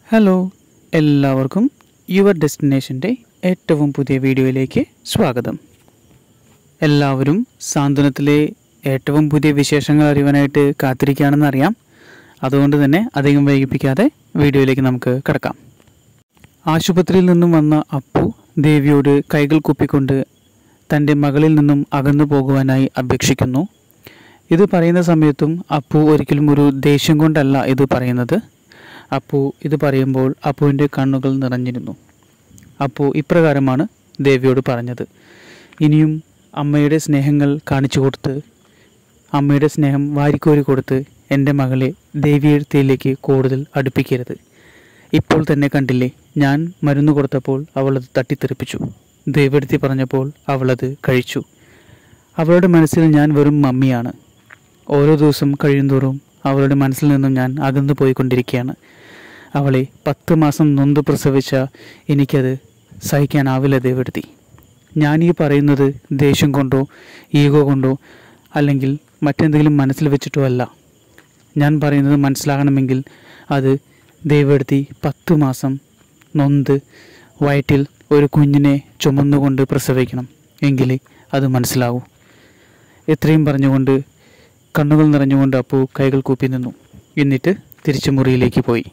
hello എല്ലാവർക്കും your ഡെസ്റ്റിനേഷൻ്റെ ഏറ്റവും പുതിയ വീഡിയോയിലേക്ക് സ്വാഗതം എല്ലാവരും സാന്ത്വനത്തിലെ ഏറ്റവും പുതിയ വിശേഷങ്ങൾ അറിയാനായിട്ട് കാത്തിരിക്കുകയാണെന്ന് അറിയാം അതുകൊണ്ട് തന്നെ അധികം വൈകിപ്പിക്കാതെ വീഡിയോയിലേക്ക് നമുക്ക് കിടക്കാം ആശുപത്രിയിൽ നിന്നും വന്ന അപ്പു ദേവിയോട് കൈകൾ കുപ്പിക്കൊണ്ട് തൻ്റെ മകളിൽ നിന്നും അകന്നു പോകുവാനായി അപേക്ഷിക്കുന്നു ഇത് പറയുന്ന സമയത്തും അപ്പു ഒരിക്കലും ഒരു ദേഷ്യം കൊണ്ടല്ല ഇത് പറയുന്നത് അപ്പു ഇത് പറയുമ്പോൾ അപ്പുവിൻ്റെ കണ്ണുകൾ നിറഞ്ഞിരുന്നു അപ്പു ഇപ്രകാരമാണ് ദേവിയോട് പറഞ്ഞത് ഇനിയും അമ്മയുടെ സ്നേഹങ്ങൾ കാണിച്ചു കൊടുത്ത് അമ്മയുടെ സ്നേഹം വാരിക്കോരി കൊടുത്ത് എൻ്റെ മകളെ ദേവിയെഴുത്തിലേക്ക് കൂടുതൽ അടുപ്പിക്കരുത് ഇപ്പോൾ തന്നെ കണ്ടില്ലേ ഞാൻ മരുന്ന് കൊടുത്തപ്പോൾ അവളത് തട്ടിത്തെറിപ്പിച്ചു ദേവെടുത്തി പറഞ്ഞപ്പോൾ അവളത് കഴിച്ചു അവളുടെ മനസ്സിൽ ഞാൻ വെറും മമ്മിയാണ് ഓരോ ദിവസം കഴിയുന്തോറും അവളുടെ മനസ്സിൽ നിന്നും ഞാൻ അകന്നു പോയിക്കൊണ്ടിരിക്കുകയാണ് അവളെ പത്ത് മാസം നൊന്ത് പ്രസവിച്ച എനിക്കത് സഹിക്കാനാവില്ല ദേവെടുത്തി ഞാൻ ഈ പറയുന്നത് ദേഷ്യം കൊണ്ടോ ഈഗോ കൊണ്ടോ അല്ലെങ്കിൽ മറ്റെന്തെങ്കിലും മനസ്സിൽ വെച്ചിട്ടോ അല്ല ഞാൻ പറയുന്നത് മനസ്സിലാകണമെങ്കിൽ അത് ദൈവമെടുത്തി പത്ത് മാസം നൊന്ത് വയറ്റിൽ ഒരു കുഞ്ഞിനെ ചുമന്നുകൊണ്ട് പ്രസവിക്കണം എങ്കിലേ അത് മനസ്സിലാവൂ എത്രയും പറഞ്ഞുകൊണ്ട് കണ്ണുകൾ നിറഞ്ഞുകൊണ്ട് അപ്പു കൈകൾ കൂപ്പി നിന്നു എന്നിട്ട് തിരിച്ചു മുറിയിലേക്ക് പോയി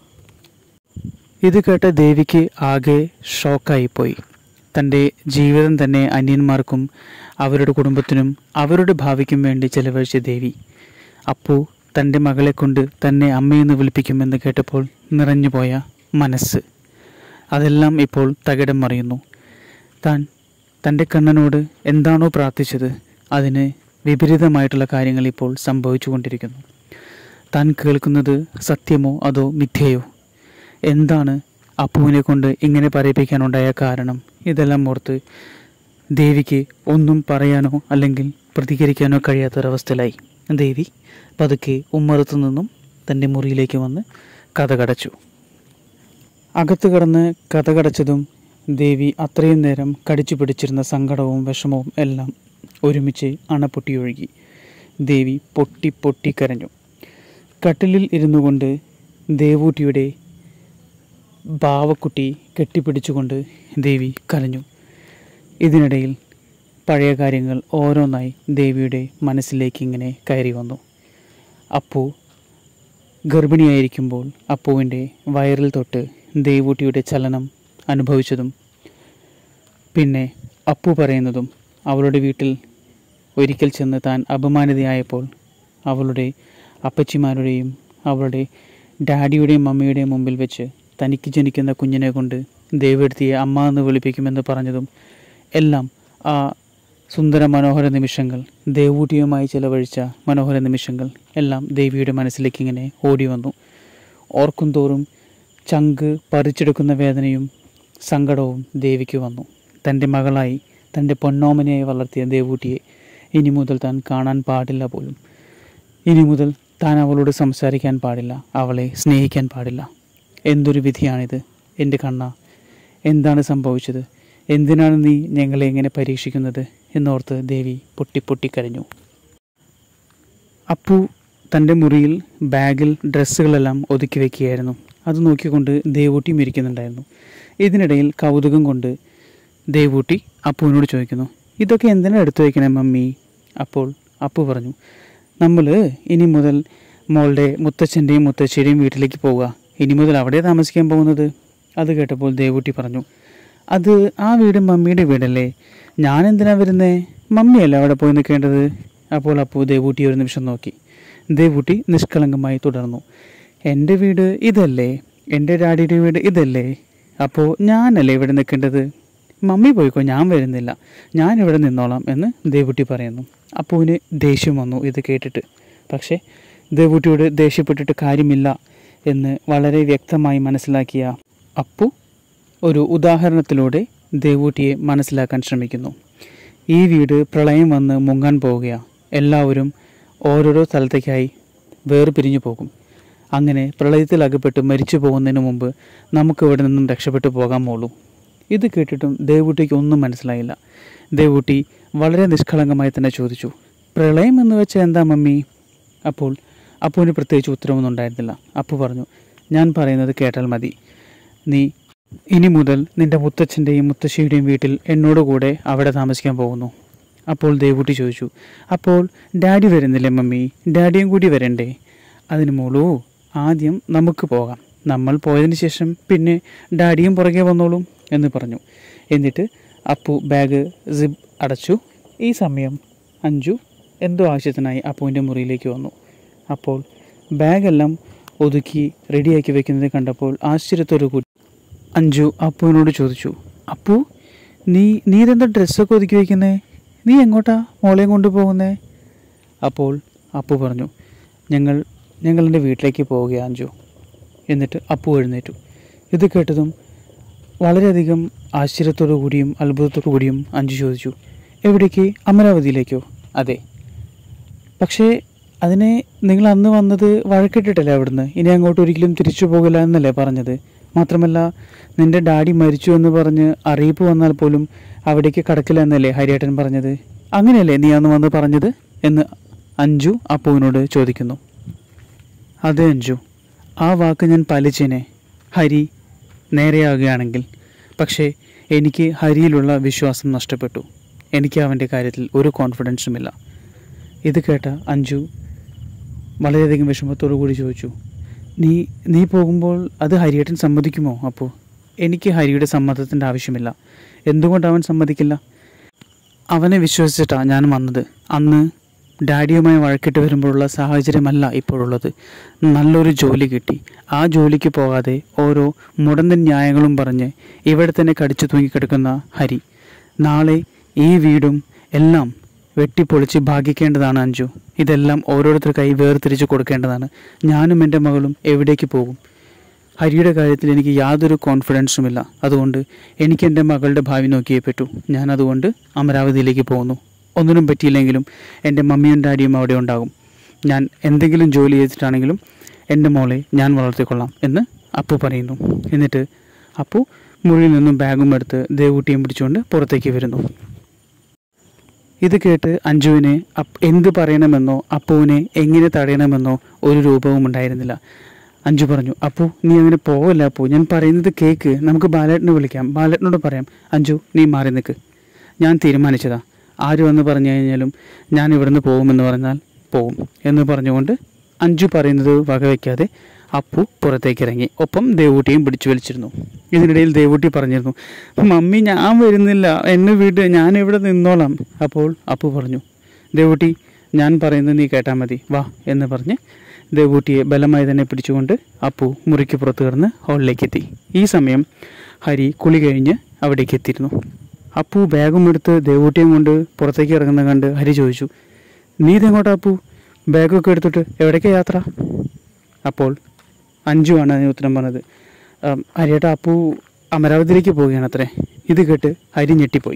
ഇത് കേട്ട ദേവിക്ക് ആകെ ഷോക്കായിപ്പോയി തൻ്റെ ജീവിതം തന്നെ അന്യന്മാർക്കും അവരുടെ കുടുംബത്തിനും അവരുടെ ഭാവിക്കും വേണ്ടി ചെലവഴിച്ച ദേവി അപ്പു തൻ്റെ മകളെ കൊണ്ട് തന്നെ അമ്മയെന്ന് വിളിപ്പിക്കുമെന്ന് കേട്ടപ്പോൾ നിറഞ്ഞുപോയ മനസ്സ് അതെല്ലാം ഇപ്പോൾ തകിടം മറിയുന്നു താൻ തൻ്റെ കണ്ണനോട് എന്താണോ പ്രാർത്ഥിച്ചത് അതിന് വിപരീതമായിട്ടുള്ള കാര്യങ്ങൾ ഇപ്പോൾ സംഭവിച്ചുകൊണ്ടിരിക്കുന്നു താൻ കേൾക്കുന്നത് സത്യമോ അതോ മിഥ്യയോ എന്താണ് അപ്പുവിനെ കൊണ്ട് ഇങ്ങനെ പറയിപ്പിക്കാനുണ്ടായ കാരണം ഇതെല്ലാം ഓർത്ത് ദേവിക്ക് ഒന്നും പറയാനോ അല്ലെങ്കിൽ പ്രതികരിക്കാനോ കഴിയാത്തൊരവസ്ഥയിലായി ദേവി പതുക്കെ ഉമ്മറത്തു നിന്നും തൻ്റെ മുറിയിലേക്ക് വന്ന് കഥ കടച്ചു അകത്ത് കടന്ന് കഥ കടച്ചതും ദേവി അത്രയും നേരം കടിച്ചു പിടിച്ചിരുന്ന സങ്കടവും വിഷമവും എല്ലാം ഒരുമിച്ച് അണപ്പൊട്ടിയൊഴുകി ദേവി പൊട്ടി പൊട്ടി കരഞ്ഞു കട്ടിലിൽ ഇരുന്നു കൊണ്ട് ദേവൂട്ടിയുടെ ബാവക്കുട്ടി കെട്ടിപ്പിടിച്ചുകൊണ്ട് ദേവി കരഞ്ഞു ഇതിനിടയിൽ പഴയ കാര്യങ്ങൾ ഓരോന്നായി ദേവിയുടെ മനസ്സിലേക്ക് ഇങ്ങനെ കയറി വന്നു അപ്പു ഗർഭിണിയായിരിക്കുമ്പോൾ അപ്പുവിൻ്റെ വയറിൽ തൊട്ട് ദേവൂട്ടിയുടെ ചലനം അനുഭവിച്ചതും പിന്നെ അപ്പു പറയുന്നതും അവളുടെ വീട്ടിൽ ഒരിക്കൽ ചെന്ന് താൻ അപമാനിതയായപ്പോൾ അവളുടെ അപ്പച്ചിമാരുടെയും അവളുടെ ഡാഡിയുടെയും മമ്മിയുടെയും മുമ്പിൽ വെച്ച് തനിക്ക് ജനിക്കുന്ന കുഞ്ഞിനെ കൊണ്ട് ദേവെടുത്തിയെ അമ്മ എന്ന് വിളിപ്പിക്കുമെന്ന് പറഞ്ഞതും എല്ലാം ആ സുന്ദര മനോഹര നിമിഷങ്ങൾ ദേവൂട്ടിയുമായി ചിലവഴിച്ച മനോഹര നിമിഷങ്ങൾ എല്ലാം ദേവിയുടെ മനസ്സിലേക്ക് ഇങ്ങനെ ഓടി വന്നു ഓർക്കും തോറും ചങ്ക് പറിച്ചെടുക്കുന്ന വേദനയും സങ്കടവും ദേവിക്ക് വന്നു തൻ്റെ മകളായി തൻ്റെ പൊന്നോമനയായി വളർത്തിയ ദേവൂട്ടിയെ ഇനി മുതൽ താൻ കാണാൻ പാടില്ല പോലും ഇനി മുതൽ താൻ അവളോട് സംസാരിക്കാൻ പാടില്ല അവളെ സ്നേഹിക്കാൻ പാടില്ല എന്തൊരു വിധിയാണിത് എൻ്റെ കണ്ണ എന്താണ് സംഭവിച്ചത് എന്തിനാണ് നീ ഞങ്ങളെ എങ്ങനെ പരീക്ഷിക്കുന്നത് എന്നോർത്ത് ദേവി പൊട്ടിപ്പൊട്ടിക്കരഞ്ഞു അപ്പു തൻ്റെ മുറിയിൽ ബാഗിൽ ഡ്രസ്സുകളെല്ലാം ഒതുക്കി വെക്കുകയായിരുന്നു അത് നോക്കിക്കൊണ്ട് ദേവൂട്ടിയും ഇരിക്കുന്നുണ്ടായിരുന്നു ഇതിനിടയിൽ കൗതുകം കൊണ്ട് ദേവൂട്ടി അപ്പുവിനോട് ചോദിക്കുന്നു ഇതൊക്കെ എന്തിനാണ് എടുത്തു വയ്ക്കണേ മമ്മി അപ്പോൾ അപ്പു പറഞ്ഞു നമ്മൾ ഇനി മുതൽ മോളുടെ മുത്തച്ഛൻ്റെയും മുത്തശ്ശിയുടെയും വീട്ടിലേക്ക് പോവുക ഇനി മുതൽ അവിടെ താമസിക്കാൻ പോകുന്നത് അത് കേട്ടപ്പോൾ ദേവൂട്ടി പറഞ്ഞു അത് ആ വീട് മമ്മിയുടെ വീടല്ലേ ഞാൻ എന്തിനാ വരുന്നേ മമ്മിയല്ലേ അവിടെ പോയി നിൽക്കേണ്ടത് അപ്പോൾ അപ്പു ദേവൂട്ടി ഒരു നിമിഷം നോക്കി ദേവൂട്ടി നിഷ്കളങ്കമായി തുടർന്നു എൻ്റെ വീട് ഇതല്ലേ എൻ്റെ ഡാഡിയുടെ വീട് ഇതല്ലേ അപ്പോൾ ഞാനല്ലേ ഇവിടെ നിൽക്കേണ്ടത് മമ്മി പോയിക്കോ ഞാൻ വരുന്നില്ല ഞാൻ ഇവിടെ നിന്നോളാം എന്ന് ദേവൂട്ടി പറയുന്നു അപ്പുവിന് ദേഷ്യം വന്നു ഇത് കേട്ടിട്ട് പക്ഷേ ദേവൂട്ടിയോട് ദേഷ്യപ്പെട്ടിട്ട് കാര്യമില്ല എന്ന് വളരെ വ്യക്തമായി മനസ്സിലാക്കിയ അപ്പു ഒരു ഉദാഹരണത്തിലൂടെ ദേവൂട്ടിയെ മനസ്സിലാക്കാൻ ശ്രമിക്കുന്നു ഈ വീട് പ്രളയം വന്ന് മുങ്ങാൻ പോവുകയാണ് എല്ലാവരും ഓരോരോ സ്ഥലത്തേക്കായി വേർപിരിഞ്ഞു പോകും അങ്ങനെ പ്രളയത്തിൽ അകപ്പെട്ട് മരിച്ചു പോകുന്നതിന് മുമ്പ് നമുക്ക് ഇവിടെ നിന്നും രക്ഷപ്പെട്ടു പോകാമുള്ളൂ ഇത് കേട്ടിട്ടും ദേവൂട്ടിക്ക് ഒന്നും മനസ്സിലായില്ല ദേവൂട്ടി വളരെ നിഷ്കളങ്കമായി തന്നെ ചോദിച്ചു പ്രളയം എന്ന് വെച്ചാൽ എന്താ മമ്മി അപ്പോൾ അപ്പുവിന് പ്രത്യേകിച്ച് ഉത്തരവൊന്നും ഉണ്ടായിരുന്നില്ല അപ്പു പറഞ്ഞു ഞാൻ പറയുന്നത് കേട്ടാൽ മതി നീ ഇനി മുതൽ നിന്റെ മുത്തച്ഛൻ്റെയും മുത്തശ്ശിയുടെയും വീട്ടിൽ എന്നോട് കൂടെ അവിടെ താമസിക്കാൻ പോകുന്നു അപ്പോൾ ദേവൂട്ടി ചോദിച്ചു അപ്പോൾ ഡാഡി വരുന്നില്ലേ മമ്മി ഡാഡിയും കൂടി വരണ്ടേ അതിന് മോളൂ ആദ്യം നമുക്ക് പോകാം നമ്മൾ പോയതിന് ശേഷം പിന്നെ ഡാഡിയും പുറകെ വന്നോളും എന്ന് പറഞ്ഞു എന്നിട്ട് അപ്പു ബാഗ് സിബ് അടച്ചു ഈ സമയം അഞ്ജു എന്തോ ആവശ്യത്തിനായി അപ്പുവിൻ്റെ മുറിയിലേക്ക് വന്നു അപ്പോൾ ബാഗെല്ലാം ഒതുക്കി റെഡിയാക്കി വെക്കുന്നത് കണ്ടപ്പോൾ ആശ്ചര്യത്തോടു കൂടി അഞ്ജു അപ്പുവിനോട് ചോദിച്ചു അപ്പു നീ നീ ഇതെന്താ ഡ്രസ്സൊക്കെ ഒതുക്കി വയ്ക്കുന്നേ നീ എങ്ങോട്ടാ മോളെയും കൊണ്ടുപോകുന്നേ അപ്പോൾ അപ്പു പറഞ്ഞു ഞങ്ങൾ ഞങ്ങൾ എൻ്റെ വീട്ടിലേക്ക് പോവുകയാണ് അഞ്ജു എന്നിട്ട് അപ്പു എഴുന്നേറ്റു ഇത് കേട്ടതും വളരെയധികം ആശ്ചര്യത്തോടു കൂടിയും അത്ഭുതത്തോടു കൂടിയും അഞ്ജു ചോദിച്ചു എവിടേക്ക് അമരാവതിയിലേക്കോ അതെ പക്ഷേ അതിനെ നിങ്ങൾ അന്ന് വന്നത് വഴക്കിട്ടിട്ടല്ലേ അവിടുന്ന് ഇനി അങ്ങോട്ട് ഒരിക്കലും തിരിച്ചു പോകില്ല എന്നല്ലേ പറഞ്ഞത് മാത്രമല്ല നിന്റെ ഡാഡി മരിച്ചു എന്ന് പറഞ്ഞ് അറിയിപ്പ് വന്നാൽ പോലും അവിടേക്ക് കടക്കില്ല എന്നല്ലേ ഹരിയേട്ടൻ പറഞ്ഞത് അങ്ങനെയല്ലേ നീ അന്ന് വന്ന് പറഞ്ഞത് എന്ന് അഞ്ജു അപ്പുവിനോട് ചോദിക്കുന്നു അതെ അഞ്ജു ആ വാക്ക് ഞാൻ പാലിച്ചേനെ ഹരി നേരെയാകുകയാണെങ്കിൽ പക്ഷേ എനിക്ക് ഹരിയിലുള്ള വിശ്വാസം നഷ്ടപ്പെട്ടു എനിക്ക് അവൻ്റെ കാര്യത്തിൽ ഒരു കോൺഫിഡൻസുമില്ല ഇത് കേട്ട അഞ്ജു വളരെയധികം വിഷമത്തോടു കൂടി ചോദിച്ചു നീ നീ പോകുമ്പോൾ അത് ഹരിയേട്ടൻ സമ്മതിക്കുമോ അപ്പോൾ എനിക്ക് ഹരിയുടെ സമ്മതത്തിൻ്റെ ആവശ്യമില്ല എന്തുകൊണ്ട് അവൻ സമ്മതിക്കില്ല അവനെ വിശ്വസിച്ചിട്ടാണ് ഞാൻ വന്നത് അന്ന് ഡാഡിയുമായി വഴക്കിട്ട് വരുമ്പോഴുള്ള സാഹചര്യമല്ല ഇപ്പോഴുള്ളത് നല്ലൊരു ജോലി കിട്ടി ആ ജോലിക്ക് പോകാതെ ഓരോ മുടന്തൻ ന്യായങ്ങളും പറഞ്ഞ് ഇവിടെ തന്നെ കടിച്ചു തൂങ്ങിക്കിടക്കുന്ന ഹരി നാളെ ഈ വീടും എല്ലാം വെട്ടിപ്പൊളിച്ച് ഭാഗിക്കേണ്ടതാണ് അഞ്ജു ഇതെല്ലാം ഓരോരുത്തർ കൈ വേർതിരിച്ച് കൊടുക്കേണ്ടതാണ് ഞാനും എൻ്റെ മകളും എവിടേക്ക് പോകും ഹരിയുടെ കാര്യത്തിൽ എനിക്ക് യാതൊരു കോൺഫിഡൻസുമില്ല അതുകൊണ്ട് എനിക്ക് എൻ്റെ മകളുടെ ഭാവി നോക്കിയേ പറ്റൂ ഞാൻ അതുകൊണ്ട് അമരാവതിയിലേക്ക് പോകുന്നു ഒന്നിനും പറ്റിയില്ലെങ്കിലും എൻ്റെ മമ്മിയും ഡാഡിയും അവിടെ ഉണ്ടാകും ഞാൻ എന്തെങ്കിലും ജോലി ചെയ്തിട്ടാണെങ്കിലും എൻ്റെ മോളെ ഞാൻ വളർത്തിക്കൊള്ളാം എന്ന് അപ്പു പറയുന്നു എന്നിട്ട് അപ്പു മുറിയിൽ നിന്നും ബാഗും എടുത്ത് ദേവൂട്ടിയും പിടിച്ചുകൊണ്ട് പുറത്തേക്ക് വരുന്നു ഇത് കേട്ട് അഞ്ജുവിന് അപ്പ് എന്ത് പറയണമെന്നോ അപ്പുവിനെ എങ്ങനെ തടയണമെന്നോ ഒരു രൂപവും ഉണ്ടായിരുന്നില്ല അഞ്ജു പറഞ്ഞു അപ്പു നീ അങ്ങനെ പോവല്ല അപ്പു ഞാൻ പറയുന്നത് കേക്ക് നമുക്ക് ബാലേട്ടനെ വിളിക്കാം ബാലേട്ടനോട് പറയാം അഞ്ജു നീ മാറി നിൽക്ക് ഞാൻ തീരുമാനിച്ചതാ ആര് വന്ന് പറഞ്ഞു കഴിഞ്ഞാലും ഞാൻ ഇവിടുന്ന് പോകുമെന്ന് പറഞ്ഞാൽ പോകും എന്ന് പറഞ്ഞുകൊണ്ട് അഞ്ജു പറയുന്നത് വകവയ്ക്കാതെ അപ്പു പുറത്തേക്ക് ഇറങ്ങി ഒപ്പം ദേവൂട്ടിയും പിടിച്ചു വലിച്ചിരുന്നു ഇതിനിടയിൽ ദേവൂട്ടി പറഞ്ഞിരുന്നു മമ്മി ഞാൻ വരുന്നില്ല എന്നെ വീട് ഞാൻ ഇവിടെ നിന്നോളാം അപ്പോൾ അപ്പു പറഞ്ഞു ദേവൂട്ടി ഞാൻ പറയുന്നത് നീ കേട്ടാൽ മതി വാ എന്ന് പറഞ്ഞ് ദേവൂട്ടിയെ ബലമായി തന്നെ പിടിച്ചുകൊണ്ട് അപ്പു മുറിക്ക് പുറത്ത് കിടന്ന് ഹാളിലേക്ക് എത്തി ഈ സമയം ഹരി കുളി കഴിഞ്ഞ് അവിടേക്ക് എത്തിയിരുന്നു അപ്പു ബാഗും എടുത്ത് ദേവൂട്ടിയും കൊണ്ട് പുറത്തേക്ക് ഇറങ്ങുന്ന കണ്ട് ഹരി ചോദിച്ചു നീ ഇതെങ്ങോട്ടാ അപ്പു ബാഗൊക്കെ എടുത്തിട്ട് എവിടേക്കാ യാത്ര അപ്പോൾ അഞ്ജുവാണ് അതിന് ഉത്തരം പറഞ്ഞത് "ആം, ഹരിയേട്ടാ അപ്പു അമരാവതിയിലേക്ക് പോവുകയാണ് അത്രേ ഇത് കേട്ട് ഹരി ഞെട്ടിപ്പോയി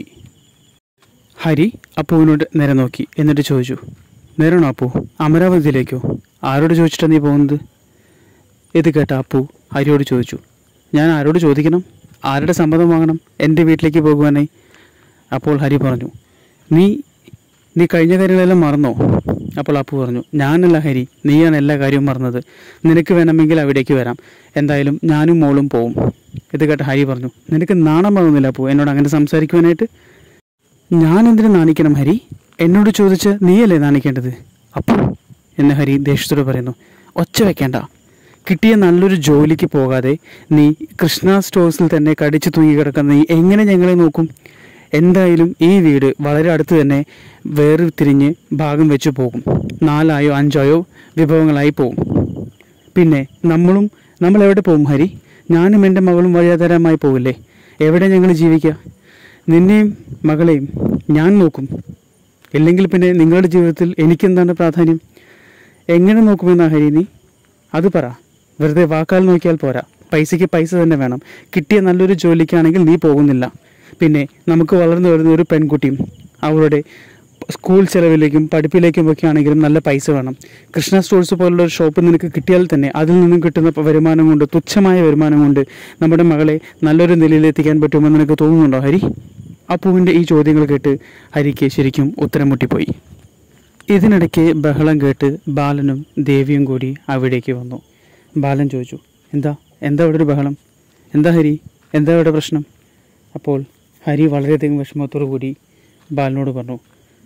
ഹരി അപ്പുവിനോട് നേരെ നോക്കി എന്നിട്ട് ചോദിച്ചു നേരാണോ അപ്പു അമരാവതിയിലേക്കോ ആരോട് ചോദിച്ചിട്ടാണ് നീ പോകുന്നത് ഇത് കേട്ട അപ്പു ഹരിയോട് ചോദിച്ചു ഞാൻ ആരോട് ചോദിക്കണം ആരുടെ സമ്മതം വാങ്ങണം എൻ്റെ വീട്ടിലേക്ക് പോകുവാനായി അപ്പോൾ ഹരി പറഞ്ഞു നീ നീ കഴിഞ്ഞ കാര്യങ്ങളെല്ലാം മറന്നോ അപ്പോൾ അപ്പു പറഞ്ഞു ഞാനല്ല ഹരി നീയാണ് എല്ലാ കാര്യവും മറന്നത് നിനക്ക് വേണമെങ്കിൽ അവിടേക്ക് വരാം എന്തായാലും ഞാനും മോളും പോവും ഇത് കേട്ട ഹരി പറഞ്ഞു നിനക്ക് നാണം വന്നില്ല അപ്പു എന്നോട് അങ്ങനെ സംസാരിക്കുവാനായിട്ട് ഞാൻ എന്തിനു നാണിക്കണം ഹരി എന്നോട് ചോദിച്ച് നീയല്ലേ നാണിക്കേണ്ടത് അപ്പു എന്ന് ഹരി ദേഷ്യത്തോട് പറയുന്നു ഒച്ച വെക്കേണ്ട കിട്ടിയ നല്ലൊരു ജോലിക്ക് പോകാതെ നീ കൃഷ്ണ സ്റ്റോഴ്സിൽ തന്നെ കടിച്ചു തൂങ്ങിക്കിടക്കുന്ന നീ എങ്ങനെ ഞങ്ങളെ നോക്കും എന്തായാലും ഈ വീട് വളരെ അടുത്ത് തന്നെ വേർതിരിഞ്ഞ് ഭാഗം വെച്ച് പോകും നാലായോ അഞ്ചായോ വിഭവങ്ങളായി പോകും പിന്നെ നമ്മളും നമ്മൾ എവിടെ പോകും ഹരി ഞാനും എൻ്റെ മകളും വഴിയാധാരമായി പോകില്ലേ എവിടെ ഞങ്ങൾ ജീവിക്കുക നിന്നെയും മകളെയും ഞാൻ നോക്കും ഇല്ലെങ്കിൽ പിന്നെ നിങ്ങളുടെ ജീവിതത്തിൽ എനിക്കെന്താണ് പ്രാധാന്യം എങ്ങനെ നോക്കുമെന്നാ ഹരി നീ അത് പറ വെറുതെ വാക്കാൽ നോക്കിയാൽ പോരാ പൈസയ്ക്ക് പൈസ തന്നെ വേണം കിട്ടിയ നല്ലൊരു ജോലിക്കാണെങ്കിൽ നീ പോകുന്നില്ല പിന്നെ നമുക്ക് വളർന്നു വരുന്ന ഒരു പെൺകുട്ടിയും അവളുടെ സ്കൂൾ ചെലവിലേക്കും പഠിപ്പിലേക്കും ഒക്കെ ആണെങ്കിലും നല്ല പൈസ വേണം കൃഷ്ണ സ്റ്റോഴ്സ് പോലുള്ള ഒരു ഷോപ്പ് നിനക്ക് കിട്ടിയാൽ തന്നെ അതിൽ നിന്നും കിട്ടുന്ന പ- വരുമാനം കൊണ്ട് തുച്ഛമായ വരുമാനം കൊണ്ട് നമ്മുടെ മകളെ നല്ലൊരു നിലയിലെത്തിക്കാൻ പറ്റുമെന്ന് നിനക്ക് തോന്നുന്നുണ്ടോ ഹരി അപ്പുവിൻ്റെ ഈ ചോദ്യങ്ങൾ കേട്ട് ഹരിക്ക് ശരിക്കും ഉത്തരം മുട്ടിപ്പോയി ഇതിനിടയ്ക്ക് ബഹളം കേട്ട് ബാലനും ദേവിയും കൂടി അവിടേക്ക് വന്നു ബാലൻ ചോദിച്ചു എന്താ എന്താ അവിടെ ഒരു ബഹളം എന്താ ഹരി എന്താ ഇവിടെ പ്രശ്നം അപ്പോൾ ഹരി വളരെയധികം വിഷമത്തോടു കൂടി ബാലനോട് പറഞ്ഞു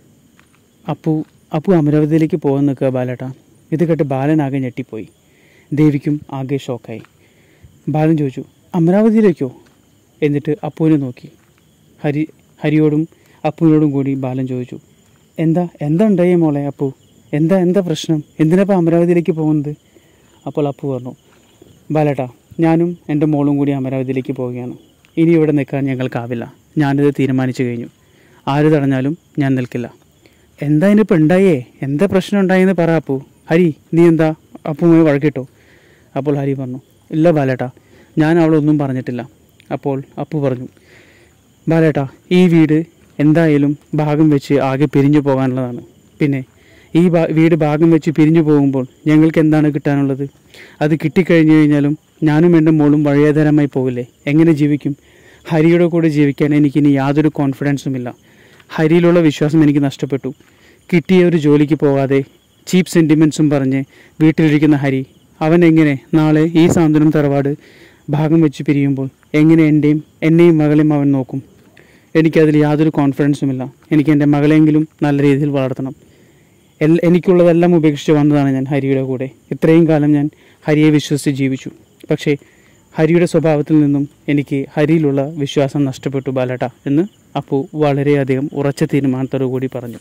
അപ്പു അപ്പു അമരാവതിയിലേക്ക് പോകാൻ നിൽക്കുക ബാലേട്ടാ ഇത് കേട്ട് ബാലൻ ആകെ ഞെട്ടിപ്പോയി ദേവിക്കും ആകെ ഷോക്കായി ബാലൻ ചോദിച്ചു അമരാവതിയിലേക്കോ എന്നിട്ട് അപ്പുവിനെ നോക്കി ഹരി ഹരിയോടും അപ്പുവിനോടും കൂടി ബാലൻ ചോദിച്ചു എന്താ എന്താ ഉണ്ടായേ മോളെ അപ്പു എന്താ എന്താ പ്രശ്നം എന്തിനാപ്പോൾ അമരാവതിയിലേക്ക് പോകുന്നത് അപ്പോൾ അപ്പു പറഞ്ഞു ബാലേട്ടാ ഞാനും എൻ്റെ മോളും കൂടി അമരാവതിയിലേക്ക് പോവുകയാണ് ഇനി ഇവിടെ നിൽക്കാൻ ഞങ്ങൾക്കാവില്ല ഞാനിത് തീരുമാനിച്ചു കഴിഞ്ഞു ആര് തടഞ്ഞാലും ഞാൻ നിൽക്കില്ല എന്താ ഇനിയിപ്പോൾ ഉണ്ടായേ എന്താ പ്രശ്നം ഉണ്ടായെന്ന് പറ അപ്പു ഹരി നീ എന്താ അപ്പുമായി വഴക്കിട്ടോ അപ്പോൾ ഹരി പറഞ്ഞു ഇല്ല ബാലേട്ടാ ഞാൻ അവളൊന്നും പറഞ്ഞിട്ടില്ല അപ്പോൾ അപ്പു പറഞ്ഞു ബാലേട്ടാ ഈ വീട് എന്തായാലും ഭാഗം വെച്ച് ആകെ പിരിഞ്ഞു പോകാനുള്ളതാണ് പിന്നെ ഈ ഭാ- വീട് ഭാഗം വെച്ച് പിരിഞ്ഞു പോകുമ്പോൾ ഞങ്ങൾക്ക് എന്താണ് കിട്ടാനുള്ളത് അത് കിട്ടിക്കഴിഞ്ഞു കഴിഞ്ഞാലും ഞാനും എൻ്റെ മോളും വഴിയാധാരമായി പോകില്ലേ എങ്ങനെ ജീവിക്കും ഹരിയുടെ കൂടെ ജീവിക്കാൻ എനിക്കിനി യാതൊരു കോൺഫിഡൻസും ഇല്ല ഹരിയിലുള്ള വിശ്വാസം എനിക്ക് നഷ്ടപ്പെട്ടു കിട്ടിയ ഒരു ജോലിക്ക് പോകാതെ ചീപ്പ് സെൻറ്റിമെൻസും പറഞ്ഞ് വീട്ടിലിരിക്കുന്ന ഹരി അവൻ എങ്ങനെ നാളെ ഈ സാന്ത്വനം തറവാട് ഭാഗം വെച്ച് പിരിയുമ്പോൾ എങ്ങനെ എൻ്റെയും എന്നെയും മകളെയും അവൻ നോക്കും എനിക്കതിൽ യാതൊരു കോൺഫിഡൻസുമില്ല എനിക്ക് എൻ്റെ മകളെങ്കിലും നല്ല രീതിയിൽ വളർത്തണം എൽ എനിക്കുള്ളതെല്ലാം ഉപേക്ഷിച്ച് വന്നതാണ് ഞാൻ ഹരിയുടെ കൂടെ ഇത്രയും കാലം ഞാൻ ഹരിയെ വിശ്വസിച്ച് ജീവിച്ചു പക്ഷേ ഹരിയുടെ സ്വഭാവത്തിൽ നിന്നും എനിക്ക് ഹരിയിലുള്ള വിശ്വാസം നഷ്ടപ്പെട്ടു ബാലട്ട എന്ന് അപ്പു വളരെയധികം ഉറച്ച തീരുമാനത്തോടു കൂടി പറഞ്ഞു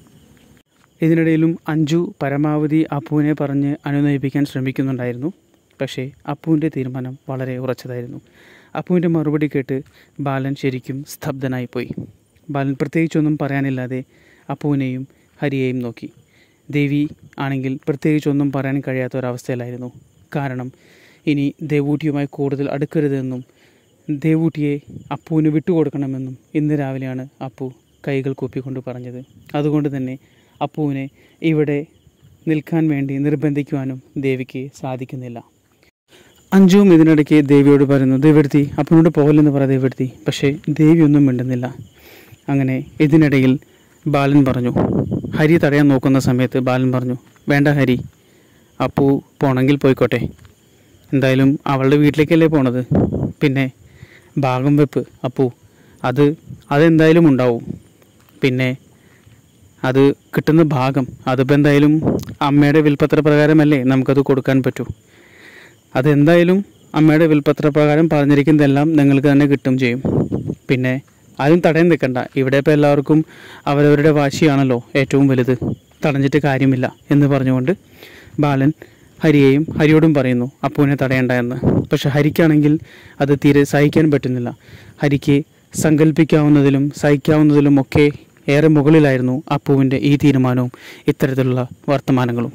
ഇതിനിടയിലും അഞ്ജു പരമാവധി അപ്പുവിനെ പറഞ്ഞ് അനുനയിപ്പിക്കാൻ ശ്രമിക്കുന്നുണ്ടായിരുന്നു പക്ഷേ അപ്പുവിൻ്റെ തീരുമാനം വളരെ ഉറച്ചതായിരുന്നു അപ്പുവിൻ്റെ മറുപടി കേട്ട് ബാലൻ ശരിക്കും സ്തബ്ധനായിപ്പോയി ബാലൻ പ്രത്യേകിച്ചൊന്നും പറയാനില്ലാതെ അപ്പുവിനെയും ഹരിയെയും നോക്കി ദേവി ആണെങ്കിൽ പ്രത്യേകിച്ചൊന്നും പറയാൻ കഴിയാത്ത ഒരവസ്ഥയിലായിരുന്നു കാരണം ഇനി ദേവൂട്ടിയുമായി കൂടുതൽ അടുക്കരുതെന്നും ദേവൂട്ടിയെ അപ്പുവിന് വിട്ടുകൊടുക്കണമെന്നും ഇന്ന് രാവിലെയാണ് അപ്പു കൈകൾ കൂപ്പിക്കൊണ്ട് പറഞ്ഞത് അതുകൊണ്ട് തന്നെ അപ്പുവിനെ ഇവിടെ നിൽക്കാൻ വേണ്ടി നിർബന്ധിക്കുവാനും ദേവിക്ക് സാധിക്കുന്നില്ല അഞ്ജുവും ഇതിനിടയ്ക്ക് ദേവിയോട് പറയുന്നു ദേവെടുത്തി അപ്പനോട് പോകലെന്ന് പറ ദേവെടുത്തി പക്ഷേ ദേവി ഒന്നും മിണ്ടുന്നില്ല അങ്ങനെ ഇതിനിടയിൽ ബാലൻ പറഞ്ഞു ഹരി തടയാൻ നോക്കുന്ന സമയത്ത് ബാലൻ പറഞ്ഞു വേണ്ട ഹരി അപ്പു പോണെങ്കിൽ പോയിക്കോട്ടെ എന്തായാലും അവളുടെ വീട്ടിലേക്കല്ലേ പോണത് പിന്നെ ഭാഗം വെപ്പ് അപ്പു അത് അതെന്തായാലും ഉണ്ടാവും പിന്നെ അത് കിട്ടുന്ന ഭാഗം അതിപ്പോൾ എന്തായാലും അമ്മയുടെ വിൽപ്പത്ര പ്രകാരമല്ലേ നമുക്കത് കൊടുക്കാൻ പറ്റൂ അതെന്തായാലും അമ്മയുടെ വിൽപ്പത്ര പ്രകാരം പറഞ്ഞിരിക്കുന്നതെല്ലാം നിങ്ങൾക്ക് തന്നെ കിട്ടും ചെയ്യും പിന്നെ ആരും തടയാൻ നിൽക്കണ്ട ഇവിടെ ഇപ്പോൾ എല്ലാവർക്കും അവരവരുടെ വാശിയാണല്ലോ ഏറ്റവും വലുത് തടഞ്ഞിട്ട് കാര്യമില്ല എന്ന് പറഞ്ഞുകൊണ്ട് ബാലൻ ഹരിയെയും ഹരിയോടും പറയുന്നു അപ്പുവിനെ തടയണ്ട എന്ന് പക്ഷെ ഹരിക്കാണെങ്കിൽ അത് തീരെ സഹിക്കാൻ പറ്റുന്നില്ല ഹരിക്ക് സങ്കല്പിക്കാവുന്നതിലും സഹിക്കാവുന്നതിലും ഒക്കെ ഏറെ മുകളിലായിരുന്നു അപ്പുവിൻ്റെ ഈ തീരുമാനവും ഇത്തരത്തിലുള്ള വർത്തമാനങ്ങളും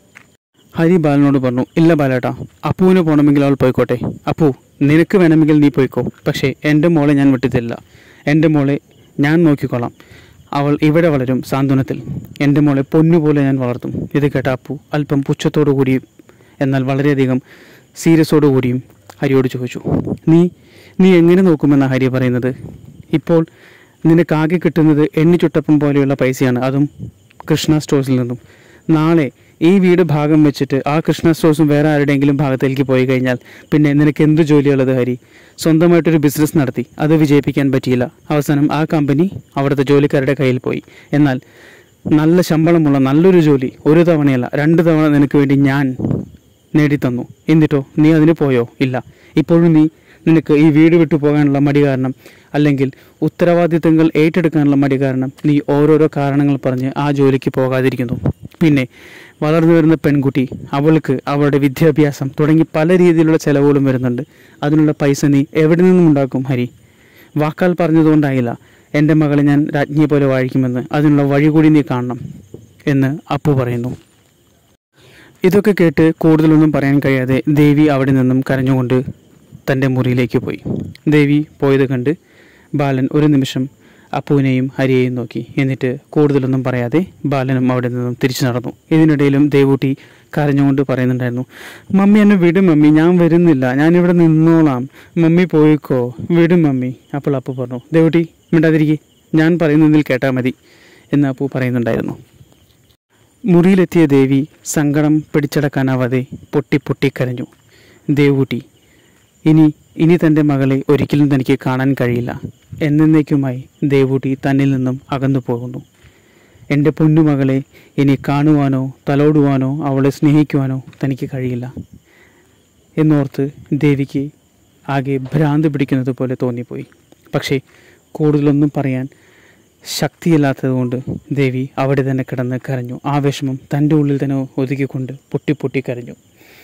ഹരി ബാലനോട് പറഞ്ഞു ഇല്ല ബാലേട്ടാ അപ്പുവിന് പോകണമെങ്കിൽ അവൾ പോയിക്കോട്ടെ അപ്പു നിനക്ക് വേണമെങ്കിൽ നീ പോയിക്കോ പക്ഷേ എൻ്റെ മോളെ ഞാൻ വിട്ടിട്ടില്ല എൻ്റെ മോളെ ഞാൻ നോക്കിക്കോളാം അവൾ ഇവിടെ വളരും സാന്ത്വനത്തിൽ എൻ്റെ മോളെ പൊന്നുപോലെ ഞാൻ വളർത്തും ഇത് കേട്ട അപ്പു അല്പം പുച്ഛത്തോടു കൂടിയും എന്നാൽ വളരെയധികം സീരിയസോടു കൂടിയും ഹരിയോട് ചോദിച്ചു നീ നീ എങ്ങനെ നോക്കുമെന്നാണ് ഹരി പറയുന്നത് ഇപ്പോൾ നിനക്കാകെ കിട്ടുന്നത് എണ്ണിച്ചുട്ടപ്പം പോലെയുള്ള പൈസയാണ് അതും കൃഷ്ണ സ്റ്റോഴ്സിൽ നിന്നും നാളെ ഈ വീട് ഭാഗം വെച്ചിട്ട് ആ കൃഷ്ണ സ്റ്റോഴ്സും വേറെ ആരുടെയെങ്കിലും ഭാഗത്തേക്ക് പോയി കഴിഞ്ഞാൽ പിന്നെ നിനക്ക് എന്ത് ജോലിയുള്ളത് ഹരി സ്വന്തമായിട്ടൊരു ബിസിനസ് നടത്തി അത് വിജയിപ്പിക്കാൻ പറ്റിയില്ല അവസാനം ആ കമ്പനി അവിടുത്തെ ജോലിക്കാരുടെ കയ്യിൽ പോയി എന്നാൽ നല്ല ശമ്പളമുള്ള നല്ലൊരു ജോലി ഒരു തവണയല്ല രണ്ട് തവണ നിനക്ക് വേണ്ടി ഞാൻ നേടിത്തന്നു എന്നിട്ടോ നീ അതിന് പോയോ ഇല്ല ഇപ്പോഴും നീ നിനക്ക് ഈ വീട് വിട്ടു പോകാനുള്ള മടി കാരണം അല്ലെങ്കിൽ ഉത്തരവാദിത്തങ്ങൾ ഏറ്റെടുക്കാനുള്ള മടി കാരണം നീ ഓരോരോ കാരണങ്ങൾ പറഞ്ഞ് ആ ജോലിക്ക് പോകാതിരിക്കുന്നു പിന്നെ വളർന്നു വരുന്ന പെൺകുട്ടി അവൾക്ക് അവളുടെ വിദ്യാഭ്യാസം തുടങ്ങി പല രീതിയിലുള്ള ചെലവുകളും വരുന്നുണ്ട് അതിനുള്ള പൈസ നീ എവിടെ നിന്നും ഉണ്ടാക്കും ഹരി വാക്കാൽ പറഞ്ഞതുകൊണ്ടായില്ല എൻ്റെ മകളെ ഞാൻ രാജ്ഞിയെ പോലെ വാഴിക്കുമെന്ന് അതിനുള്ള വഴി കൂടി നീ കാണണം എന്ന് അപ്പു പറയുന്നു ഇതൊക്കെ കേട്ട് കൂടുതലൊന്നും പറയാൻ കഴിയാതെ ദേവി അവിടെ നിന്നും കരഞ്ഞുകൊണ്ട് തൻ്റെ മുറിയിലേക്ക് പോയി ദേവി പോയത് കണ്ട് ബാലൻ ഒരു നിമിഷം അപ്പുവിനെയും ഹരിയെയും നോക്കി എന്നിട്ട് കൂടുതലൊന്നും പറയാതെ ബാലനും അവിടെ നിന്നും തിരിച്ചു നടന്നു ഇതിനിടയിലും ദേവൂട്ടി കരഞ്ഞുകൊണ്ട് പറയുന്നുണ്ടായിരുന്നു മമ്മി എന്നെ വിടും മമ്മി ഞാൻ വരുന്നില്ല ഞാനിവിടെ നിന്നോളാം മമ്മി പോയിക്കോ വിടും മമ്മി അപ്പോൾ അപ്പു പറഞ്ഞു ദേവൂട്ടി മിണ്ടാതിരിക്കെ ഞാൻ പറയുന്നതിൽ കേട്ടാൽ മതി എന്ന് അപ്പു പറയുന്നുണ്ടായിരുന്നു മുറിയിലെത്തിയ ദേവി സങ്കടം പിടിച്ചടക്കാനാവാതെ പൊട്ടി പൊട്ടി കരഞ്ഞു ദേവൂട്ടി ഇനി ഇനി തൻ്റെ മകളെ ഒരിക്കലും തനിക്ക് കാണാൻ കഴിയില്ല എന്നേക്കുമായി ദേവൂട്ടി തന്നിൽ നിന്നും അകന്നു പോകുന്നു എൻ്റെ പൊന്നുമകളെ ഇനി കാണുവാനോ തലോടുവാനോ അവളെ സ്നേഹിക്കുവാനോ തനിക്ക് കഴിയില്ല എന്നോർത്ത് ദേവിക്ക് ആകെ ഭ്രാന്ത് പിടിക്കുന്നത് പോലെ തോന്നിപ്പോയി പക്ഷേ കൂടുതലൊന്നും പറയാൻ ശക്തിയില്ലാത്തതുകൊണ്ട് ദേവി അവിടെ തന്നെ കിടന്ന് കരഞ്ഞു ആ വിഷമം തൻ്റെ ഉള്ളിൽ തന്നെ ഒതുക്കിക്കൊണ്ട് പൊട്ടി പൊട്ടി കരഞ്ഞു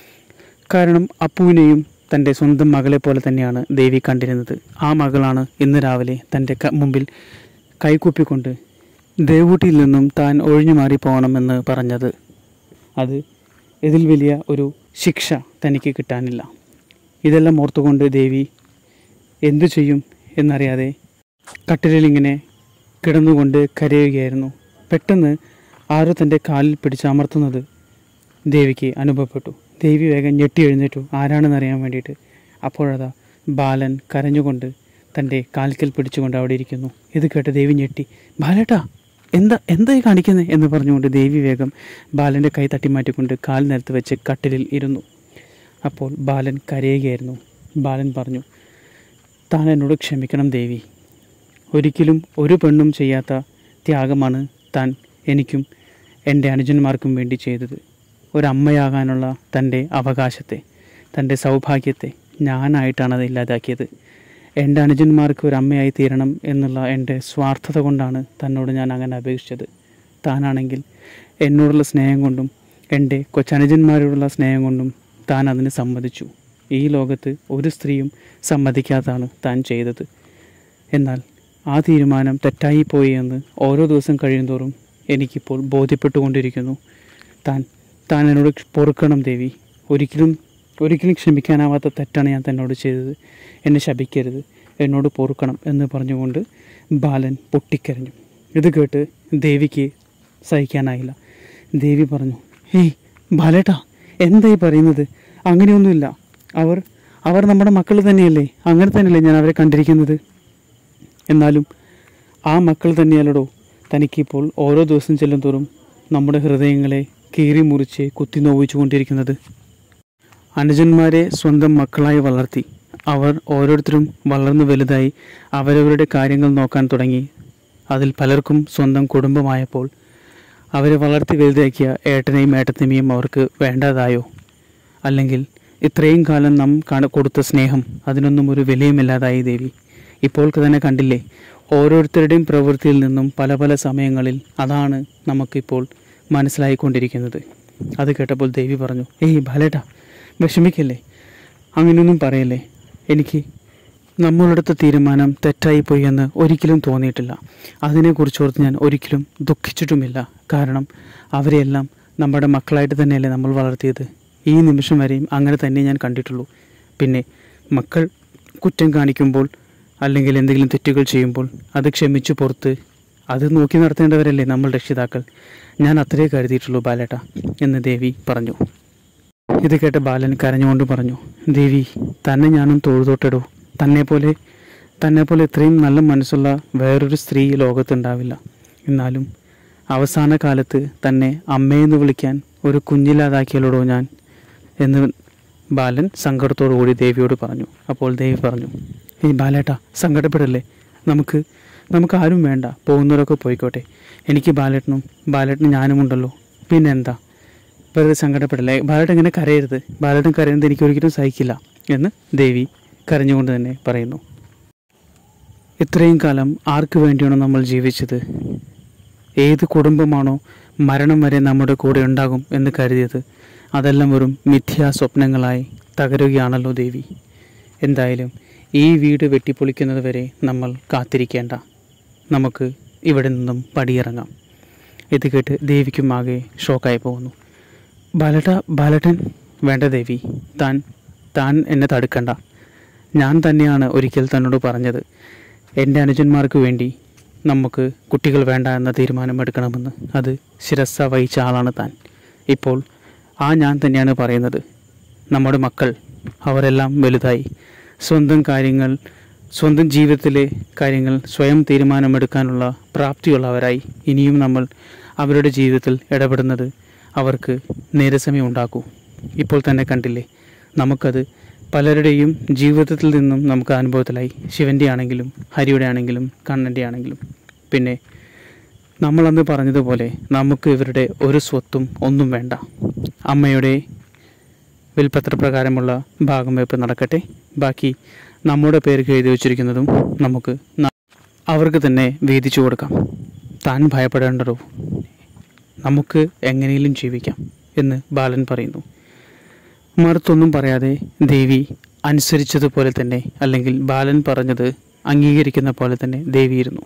കാരണം അപ്പുവിനെയും തൻ്റെ സ്വന്തം മകളെ പോലെ തന്നെയാണ് ദേവി കണ്ടിരുന്നത് ആ മകളാണ് ഇന്ന് രാവിലെ തൻ്റെ ക- മുമ്പിൽ കൈകൂപ്പിക്കൊണ്ട് ദേവൂട്ടിയിൽ നിന്നും താൻ ഒഴിഞ്ഞു മാറി പോകണമെന്ന് പറഞ്ഞത് അത് ഇതിൽ വലിയ ഒരു ശിക്ഷ തനിക്ക് കിട്ടാനില്ല ഇതെല്ലാം ഓർത്തുകൊണ്ട് ദേവി എന്തു ചെയ്യും എന്നറിയാതെ കട്ടിലിൽ ഇങ്ങനെ കിടന്നുകൊണ്ട് കരയുകയായിരുന്നു പെട്ടെന്ന് ആരോ തൻ്റെ കാലിൽ പിടിച്ചമർത്തുന്നത് ദേവിക്ക് അനുഭവപ്പെട്ടു ദേവി വേഗം ഞെട്ടി എഴുന്നേറ്റു ആരാണെന്ന് അറിയാൻ വേണ്ടിയിട്ട് അപ്പോഴതാ ബാലൻ കരഞ്ഞുകൊണ്ട് തൻ്റെ കാൽക്കൽ പിടിച്ചുകൊണ്ട് അവിടെ ഇരിക്കുന്നു ഇത് കേട്ട് ദേവി ഞെട്ടി ബാലേട്ടാ എന്താ എന്തായി കാണിക്കുന്നത് എന്ന് പറഞ്ഞുകൊണ്ട് ദേവി വേഗം ബാലൻ്റെ കൈ തട്ടി മാറ്റിക്കൊണ്ട് കാൽ നിലത്ത് വെച്ച് കട്ടിലിൽ ഇരുന്നു അപ്പോൾ ബാലൻ കരയുകയായിരുന്നു ബാലൻ പറഞ്ഞു താൻ എന്നോട് ക്ഷമിക്കണം ദേവി ഒരിക്കലും ഒരു പെണ്ണും ചെയ്യാത്ത ത്യാഗമാണ് താൻ എനിക്കും എൻ്റെ അനുജന്മാർക്കും വേണ്ടി ചെയ്തത് ഒരമ്മയാകാനുള്ള തൻ്റെ അവകാശത്തെ തൻ്റെ സൗഭാഗ്യത്തെ ഞാനായിട്ടാണ് അത് ഇല്ലാതാക്കിയത് എൻ്റെ അനുജന്മാർക്ക് ഒരു അമ്മയായി തീരണം എന്നുള്ള എൻ്റെ സ്വാർത്ഥത കൊണ്ടാണ് തന്നോട് ഞാൻ അങ്ങനെ അപേക്ഷിച്ചത് താനാണെങ്കിൽ എന്നോടുള്ള സ്നേഹം കൊണ്ടും എൻ്റെ കൊച്ചനുജന്മാരോടുള്ള സ്നേഹം കൊണ്ടും താൻ അതിന് സമ്മതിച്ചു ഈ ലോകത്ത് ഒരു സ്ത്രീയും സമ്മതിക്കാതാണ് താൻ ചെയ്തത് എന്നാൽ ആ തീരുമാനം തെറ്റായിപ്പോയി എന്ന് ഓരോ ദിവസം കഴിയുന്തോറും എനിക്കിപ്പോൾ ബോധ്യപ്പെട്ടുകൊണ്ടിരിക്കുന്നു താൻ താൻ എന്നോട് പൊറുക്കണം ദേവി ഒരിക്കലും ഒരിക്കലും ക്ഷമിക്കാനാവാത്ത തെറ്റാണ് ഞാൻ തന്നോട് ചെയ്തത് എന്നെ ശപിക്കരുത് എന്നോട് പൊറുക്കണം എന്ന് പറഞ്ഞുകൊണ്ട് ബാലൻ പൊട്ടിക്കരഞ്ഞു ഇത് കേട്ട് ദേവിക്ക് സഹിക്കാനായില്ല ദേവി പറഞ്ഞു ഏയ് ബാലേട്ടാ എന്തായി പറയുന്നത് അങ്ങനെയൊന്നുമില്ല അവർ അവർ നമ്മുടെ മക്കൾ തന്നെയല്ലേ അങ്ങനെ തന്നെയല്ലേ ഞാൻ അവരെ കണ്ടിരിക്കുന്നത് എന്നാലും ആ മക്കൾ തന്നെയല്ലടോ തനിക്കിപ്പോൾ ഓരോ ദിവസം ചെല്ലും തോറും നമ്മുടെ ഹൃദയങ്ങളെ കീറി മുറിച്ച് കുത്തി നോവിച്ചു കൊണ്ടിരിക്കുന്നത് അനുജന്മാരെ സ്വന്തം മക്കളായി വളർത്തി അവർ ഓരോരുത്തരും വളർന്നു വലുതായി അവരവരുടെ കാര്യങ്ങൾ നോക്കാൻ തുടങ്ങി അതിൽ പലർക്കും സ്വന്തം കുടുംബമായപ്പോൾ അവരെ വളർത്തി വലുതാക്കിയ ഏട്ടനെയും ഏട്ടത്തിനെയും അവർക്ക് വേണ്ടതായോ അല്ലെങ്കിൽ ഇത്രയും കാലം നാം കാണ കൊടുത്ത സ്നേഹം അതിനൊന്നും ഒരു വിലയുമില്ലാതായി ദേവി ഇപ്പോൾ തന്നെ കണ്ടില്ലേ ഓരോരുത്തരുടെയും പ്രവൃത്തിയിൽ നിന്നും പല പല സമയങ്ങളിൽ അതാണ് നമുക്കിപ്പോൾ മനസ്സിലായിക്കൊണ്ടിരിക്കുന്നത് അത് കേട്ടപ്പോൾ ദേവി പറഞ്ഞു ഏയ് ബാലേട്ടാ വിഷമിക്കല്ലേ അങ്ങനെയൊന്നും പറയല്ലേ എനിക്ക് നമ്മളെടുത്ത തീരുമാനം തെറ്റായിപ്പോയി എന്ന് ഒരിക്കലും തോന്നിയിട്ടില്ല അതിനെക്കുറിച്ചോർത്ത് ഞാൻ ഒരിക്കലും ദുഃഖിച്ചിട്ടുമില്ല കാരണം അവരെയെല്ലാം നമ്മുടെ മക്കളായിട്ട് തന്നെയല്ലേ നമ്മൾ വളർത്തിയത് ഈ നിമിഷം വരെയും അങ്ങനെ തന്നെ ഞാൻ കണ്ടിട്ടുള്ളൂ പിന്നെ മക്കൾ കുറ്റം കാണിക്കുമ്പോൾ അല്ലെങ്കിൽ എന്തെങ്കിലും തെറ്റുകൾ ചെയ്യുമ്പോൾ അത് ക്ഷമിച്ചു പുറത്ത് അത് നോക്കി നടത്തേണ്ടവരല്ലേ നമ്മൾ രക്ഷിതാക്കൾ ഞാൻ അത്രേ കരുതിയിട്ടുള്ളൂ ബാലേട്ട എന്ന് ദേവി പറഞ്ഞു ഇത് കേട്ട് ബാലൻ കരഞ്ഞുകൊണ്ട് പറഞ്ഞു ദേവി തന്നെ ഞാനും തൊഴുതൊട്ടിടൂ തന്നെ പോലെ തന്നെ പോലെ ഇത്രയും നല്ല മനസ്സുള്ള വേറൊരു സ്ത്രീ ഈ ലോകത്തുണ്ടാവില്ല എന്നാലും അവസാന കാലത്ത് തന്നെ അമ്മയെന്ന് വിളിക്കാൻ ഒരു കുഞ്ഞില്ലാതാക്കിയല്ലോടോ ഞാൻ എന്ന് ബാലൻ സങ്കടത്തോടു കൂടി ദേവിയോട് പറഞ്ഞു അപ്പോൾ ദേവി പറഞ്ഞു ഈ ബാലേട്ട സങ്കടപ്പെടല്ലേ നമുക്ക് നമുക്ക് ആരും വേണ്ട പോകുന്നവരൊക്കെ പോയിക്കോട്ടെ എനിക്ക് ബാലേട്ടനും ബാലേട്ടനും ഞാനും ഉണ്ടല്ലോ പിന്നെന്താ വെറുതെ സങ്കടപ്പെടല്ലേ ബാലേട്ടൻ ഇങ്ങനെ കരയരുത് ബാലേട്ടൻ കരയുന്നത് എനിക്ക് ഒരിക്കലും സഹിക്കില്ല എന്ന് ദേവി കരഞ്ഞുകൊണ്ട് തന്നെ പറയുന്നു ഇത്രയും കാലം ആർക്ക് വേണ്ടിയാണോ നമ്മൾ ജീവിച്ചത് ഏത് കുടുംബമാണോ മരണം വരെ നമ്മുടെ കൂടെ ഉണ്ടാകും എന്ന് കരുതിയത് അതെല്ലാം വെറും മിഥ്യാ സ്വപ്നങ്ങളായി തകരുകയാണല്ലോ ദേവി എന്തായാലും ഈ വീട് വെട്ടിപ്പൊളിക്കുന്നത് വരെ നമ്മൾ കാത്തിരിക്കേണ്ട നമുക്ക് ഇവിടെ നിന്നും പടിയിറങ്ങാം ഇത് കേട്ട് ദേവിക്കും ആകെ ഷോക്കായി പോകുന്നു ബാലട്ട ബാലട്ടൻ വേണ്ട ദേവി താൻ താൻ എന്നെ തടുക്കണ്ട ഞാൻ തന്നെയാണ് ഒരിക്കൽ തന്നോട് പറഞ്ഞത് എൻ്റെ അനുജന്മാർക്ക് വേണ്ടി നമുക്ക് കുട്ടികൾ വേണ്ട എന്ന തീരുമാനമെടുക്കണമെന്ന് അത് ശിരസ വഹിച്ച ആളാണ് താൻ ഇപ്പോൾ ആ ഞാൻ തന്നെയാണ് പറയുന്നത് നമ്മുടെ മക്കൾ അവരെല്ലാം വലുതായി സ്വന്തം കാര്യങ്ങൾ സ്വന്തം ജീവിതത്തിലെ കാര്യങ്ങൾ സ്വയം തീരുമാനമെടുക്കാനുള്ള പ്രാപ്തിയുള്ളവരായി ഇനിയും നമ്മൾ അവരുടെ ജീവിതത്തിൽ ഇടപെടുന്നത് അവർക്ക് നേരസമയം ഉണ്ടാക്കൂ ഇപ്പോൾ തന്നെ കണ്ടില്ലേ നമുക്കത് പലരുടെയും ജീവിതത്തിൽ നിന്നും നമുക്ക് അനുഭവത്തിലായി ശിവൻ്റെ ആണെങ്കിലും ഹരിയുടെ ആണെങ്കിലും കണ്ണൻ്റെ ആണെങ്കിലും പിന്നെ നമ്മളന്ന് പറഞ്ഞതുപോലെ നമുക്ക് ഇവരുടെ ഒരു സ്വത്തും ഒന്നും വേണ്ട അമ്മയുടെ വിൽപ്പത്രപ്രകാരമുള്ള ഭാഗം വെപ്പ് നടക്കട്ടെ ബാക്കി നമ്മുടെ പേർക്ക് എഴുതി വച്ചിരിക്കുന്നതും നമുക്ക് ന- അവർക്ക് തന്നെ വീതിച്ചു കൊടുക്കാം താൻ ഭയപ്പെടേണ്ടതോ നമുക്ക് എങ്ങനെയും ജീവിക്കാം എന്ന് ബാലൻ പറയുന്നു മറുത്തൊന്നും പറയാതെ ദേവി അനുസരിച്ചതുപോലെ തന്നെ അല്ലെങ്കിൽ ബാലൻ പറഞ്ഞത് അംഗീകരിക്കുന്ന പോലെ തന്നെ ദേവിയിരുന്നു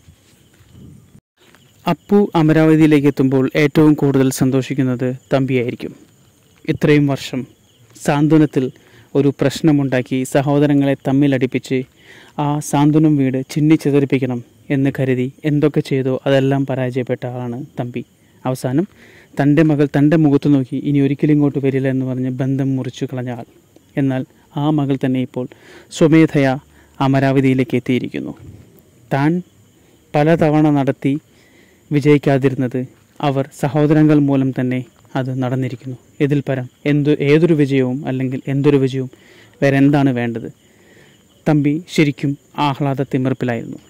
അപ്പു അമരാവതിയിലേക്ക് എത്തുമ്പോൾ ഏറ്റവും കൂടുതൽ സന്തോഷിക്കുന്നത് തമ്പിയായിരിക്കും ഇത്രയും വർഷം സാന്ത്വനത്തിൽ ഒരു പ്രശ്നമുണ്ടാക്കി സഹോദരങ്ങളെ തമ്മിലടിപ്പിച്ച് ആ സാന്ത്വനം വീട് ചിന്നിച്ചെതറിപ്പിക്കണം എന്ന് കരുതി എന്തൊക്കെ ചെയ്തോ അതെല്ലാം പരാജയപ്പെട്ട ആളാണ് തമ്പി അവസാനം തൻ്റെ മകൾ തൻ്റെ മുഖത്ത് നോക്കി ഇനി ഒരിക്കലും ഇങ്ങോട്ട് വരില്ല എന്ന് പറഞ്ഞ് ബന്ധം മുറിച്ചു കളഞ്ഞ ആൾ എന്നാൽ ആ മകൾ തന്നെ ഇപ്പോൾ സ്വമേധയാ അമരാവതിയിലേക്ക് എത്തിയിരിക്കുന്നു താൻ പലതവണ നടത്തി വിജയിക്കാതിരുന്നത് അവർ സഹോദരങ്ങൾ മൂലം തന്നെ അത് നടന്നിരിക്കുന്നു ഇതിൽ പരം എന്തു ഏതൊരു വിജയവും അല്ലെങ്കിൽ എന്തൊരു വിജയവും വേറെ എന്താണ് വേണ്ടത് തമ്പി ശരിക്കും ആഹ്ലാദ തിമിർപ്പിലായിരുന്നു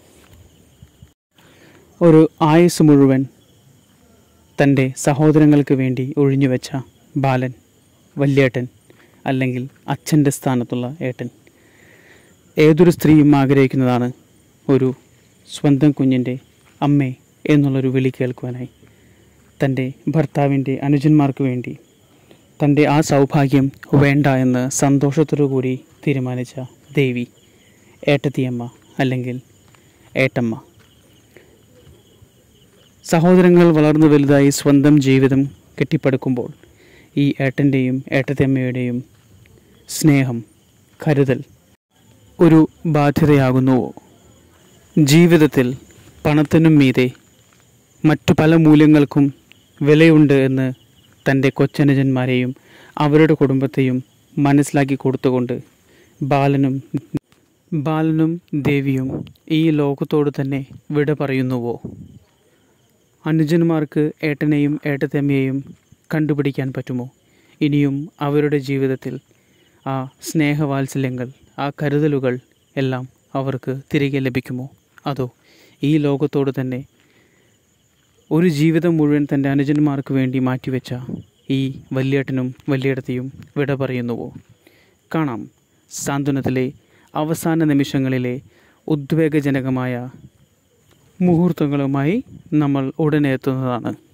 ഒരു ആയുസ് മുഴുവൻ തൻ്റെ സഹോദരങ്ങൾക്ക് വേണ്ടി ഒഴിഞ്ഞുവെച്ച ബാലൻ വല്യേട്ടൻ അല്ലെങ്കിൽ അച്ഛൻ്റെ സ്ഥാനത്തുള്ള ഏട്ടൻ ഏതൊരു സ്ത്രീയും ആഗ്രഹിക്കുന്നതാണ് ഒരു സ്വന്തം കുഞ്ഞിൻ്റെ അമ്മേ എന്നുള്ളൊരു വിളി കേൾക്കുവാനായി തൻ്റെ ഭർത്താവിൻ്റെ അനുജന്മാർക്ക് വേണ്ടി തൻ്റെ ആ സൗഭാഗ്യം വേണ്ട എന്ന് സന്തോഷത്തോടു കൂടി തീരുമാനിച്ച ദേവി ഏട്ടത്തിയമ്മ അല്ലെങ്കിൽ ഏട്ടമ്മ സഹോദരങ്ങൾ വളർന്നു വലുതായി സ്വന്തം ജീവിതം കെട്ടിപ്പടുക്കുമ്പോൾ ഈ ഏട്ടൻ്റെയും ഏട്ടത്തിയമ്മയുടെയും സ്നേഹം കരുതൽ ഒരു ബാധ്യതയാകുന്നുവോ ജീവിതത്തിൽ പണത്തിനും മീതെ മറ്റു പല മൂല്യങ്ങൾക്കും വിലയുണ്ട് എന്ന് തൻ്റെ കൊച്ചനുജന്മാരെയും അവരുടെ കുടുംബത്തെയും മനസ്സിലാക്കി കൊടുത്തുകൊണ്ട് ബാലനും ബാലനും ദേവിയും ഈ ലോകത്തോട് തന്നെ വിട പറയുന്നുവോ അനുജന്മാർക്ക് ഏട്ടനെയും ഏട്ടത്തമ്മയെയും കണ്ടുപിടിക്കാൻ പറ്റുമോ ഇനിയും അവരുടെ ജീവിതത്തിൽ ആ സ്നേഹവാത്സല്യങ്ങൾ ആ കരുതലുകൾ എല്ലാം അവർക്ക് തിരികെ ലഭിക്കുമോ അതോ ഈ ലോകത്തോട് തന്നെ ഒരു ജീവിതം മുഴുവൻ തൻ്റെ അനുജന്മാർക്ക് വേണ്ടി മാറ്റിവെച്ച ഈ വല്യേട്ടനും വല്യേടത്തെയും വിട പറയുന്നുവോ കാണാം സാന്ത്വനത്തിലെ അവസാന നിമിഷങ്ങളിലെ ഉദ്വേഗജനകമായ മുഹൂർത്തങ്ങളുമായി നമ്മൾ ഉടനെ എത്തുന്നതാണ്